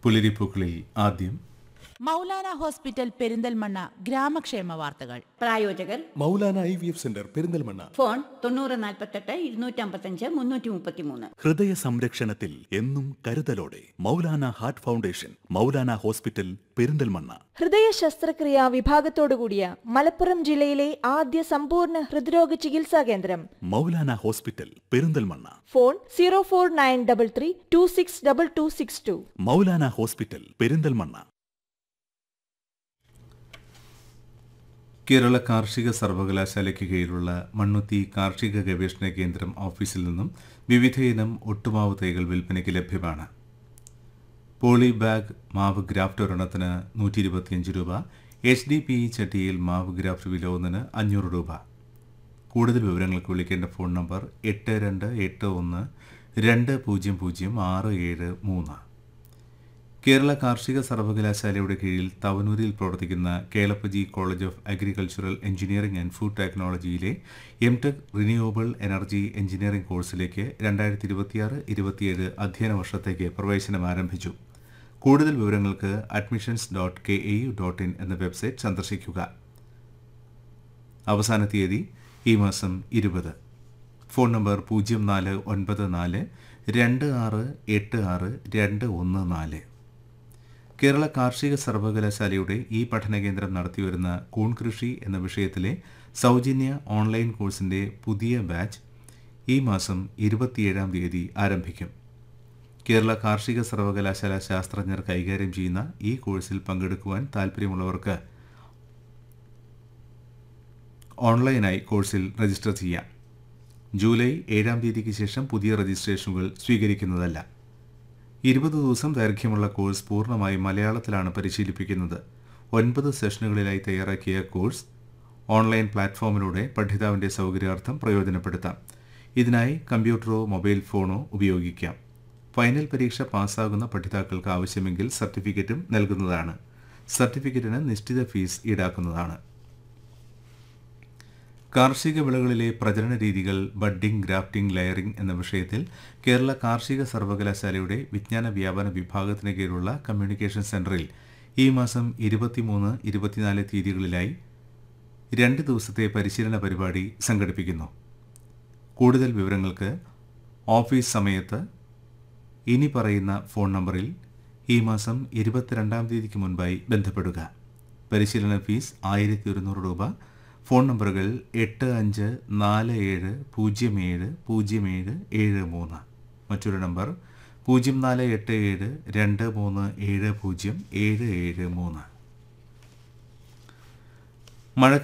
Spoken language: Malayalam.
പുലരിപ്പൂക്കളിൽ ആദ്യം മൗലാന ഹോസ്പിറ്റൽ പെരിന്തൽമണ്ണ ഗ്രാമക്ഷേമ വാർത്തകൾ പ്രായോജകർ Moulana I V F centre Perinthalmanna phone തൊണ്ണൂറ് നാൽപ്പത്തെട്ട് ഇരുന്നൂറ്റമ്പത്തഞ്ച് മുന്നൂറ്റി മുപ്പത്തിമൂന്ന് ഹൃദയ സംരക്ഷണത്തിൽ എന്നും കരുതലോടെ Moulana heart foundation Moulana hospital Perinthalmanna ഹൃദയ ശസ്ത്രക്രിയാ വിഭാഗത്തോടുകൂടിയ മലപ്പുറം ജില്ലയിലെ ആദ്യ സമ്പൂർണ്ണ ഹൃദ്രോഗ ചികിത്സാ കേന്ദ്രം Moulana hospital Perinthalmanna phone zero four nine double three two six double two six two Moulana hospital Perinthalmanna Kerala കാർഷിക സർവകലാശാലയ്ക്ക് കീഴിലുള്ള മണ്ണുത്തി കാർഷിക ഗവേഷണ കേന്ദ്രം ഓഫീസിൽ നിന്നും വിവിധയിനം ഒട്ടുമാവ് തൈകൾ വിൽപ്പനയ്ക്ക് ലഭ്യമാണ് പോളി ബാഗ് മാവ് ഗ്രാഫ്റ്റ് ഒരെണ്ണത്തിന് നൂറ്റി ഇരുപത്തിയഞ്ച് രൂപ എച്ച് ഡി പി ഇ ചട്ടിയിൽ മാവ് ഗ്രാഫ്റ്റ് വില ഒന്നിന് അഞ്ഞൂറ് രൂപ കൂടുതൽ വിവരങ്ങൾക്ക് വിളിക്കേണ്ട ഫോൺ നമ്പർ എട്ട് രണ്ട് എട്ട് ഒന്ന് രണ്ട് പൂജ്യം പൂജ്യം ആറ് ഏഴ് മൂന്ന് കേരള കാർഷിക സർവകലാശാലയുടെ കീഴിൽ തവനൂരിൽ പ്രവർത്തിക്കുന്ന Kelappaji college of agricultural engineering and food ടെക്നോളജിയിലെ M tech renewable energy engineering കോഴ്സിലേക്ക് രണ്ടായിരത്തി ഇരുപത്തിയാറ് ഇരുപത്തിയേഴ് അധ്യയന വർഷത്തേക്ക് പ്രവേശനം ആരംഭിച്ചു കൂടുതൽ വിവരങ്ങൾക്ക് admissions dot K A U dot in എന്ന വെബ്സൈറ്റ് സന്ദർശിക്കുക അവസാന തീയതി ഈ മാസം ഇരുപത് ഫോൺ നമ്പർ പൂജ്യം നാല് ഒൻപത് നാല് രണ്ട് ആറ് എട്ട് ആറ് രണ്ട് ഒന്ന് നാല് കേരള കാർഷിക സർവകലാശാലയുടെ ഈ പഠന കേന്ദ്രം നടത്തിവരുന്ന കൂൺ കൃഷി എന്ന വിഷയത്തിലെ സൗജന്യ ഓൺലൈൻ കോഴ്സിന്റെ പുതിയ ബാച്ച് ഈ മാസം ഇരുപത്തിയേഴാം തീയതി ആരംഭിക്കും കേരള കാർഷിക സർവകലാശാല ശാസ്ത്രജ്ഞർ കൈകാര്യം ചെയ്യുന്ന ഈ കോഴ്സിൽ പങ്കെടുക്കുവാൻ താൽപ്പര്യമുള്ളവർക്ക് ഓൺലൈനായി കോഴ്സിൽ രജിസ്റ്റർ ചെയ്യാം ജൂലൈ ഏഴാം തീയതിക്ക് ശേഷം പുതിയ രജിസ്ട്രേഷനുകൾ സ്വീകരിക്കുന്നതല്ല ഇരുപത് ദിവസം ദൈർഘ്യമുള്ള കോഴ്സ് പൂർണ്ണമായും മലയാളത്തിലാണ് പരിശീലിപ്പിക്കുന്നത് ഒൻപത് സെഷനുകളിലായി തയ്യാറാക്കിയ കോഴ്സ് ഓൺലൈൻ പ്ലാറ്റ്ഫോമിലൂടെ പഠിതാവിൻ്റെ സൗകര്യാർത്ഥം പ്രയോജനപ്പെടുത്താം ഇതിനായി കമ്പ്യൂട്ടറോ മൊബൈൽ ഫോണോ ഉപയോഗിക്കാം ഫൈനൽ പരീക്ഷ പാസ്സാകുന്ന പഠിതാക്കൾക്ക് ആവശ്യമെങ്കിൽ സർട്ടിഫിക്കറ്റും നൽകുന്നതാണ് സർട്ടിഫിക്കറ്റിന് നിശ്ചിത ഫീസ് ഈടാക്കുന്നതാണ് കാർഷിക വിളകളിലെ പ്രജനന രീതികൾ ബഡ്ഡിംഗ് ഗ്രാഫ്റ്റിംഗ് ലെയറിംഗ് എന്ന വിഷയത്തിൽ കേരള കാർഷിക സർവകലാശാലയുടെ വിജ്ഞാന വ്യാപന വിഭാഗത്തിന് കീഴിലുള്ള കമ്മ്യൂണിക്കേഷൻ സെന്ററിൽ ഈ മാസം ഇരുപത്തിമൂന്ന് ഇരുപത്തിനാല് തീയതികളിലായി രണ്ട് ദിവസത്തെ പരിശീലന പരിപാടി സംഘടിപ്പിക്കുന്നു കൂടുതൽ വിവരങ്ങൾക്ക് ഓഫീസ് സമയത്ത് ഇനി പറയുന്ന ഫോൺ നമ്പറിൽ ഈ മാസം ഇരുപത്തിരണ്ടാം തീയതിക്ക് മുൻപായി ബന്ധപ്പെടുക പരിശീലന ഫീസ് ആയിരത്തി ഒരുന്നൂറ് രൂപ ഫോൺ നമ്പറുകൾ എട്ട് അഞ്ച് നാല് ഏഴ് പൂജ്യം ഏഴ് പൂജ്യം ഏഴ് ഏഴ് മൂന്ന് മറ്റൊരു നമ്പർ പൂജ്യം നാല് എട്ട് ഏഴ് രണ്ട് മൂന്ന് ഏഴ് പൂജ്യം ഏഴ് ഏഴ് മൂന്ന് മഴ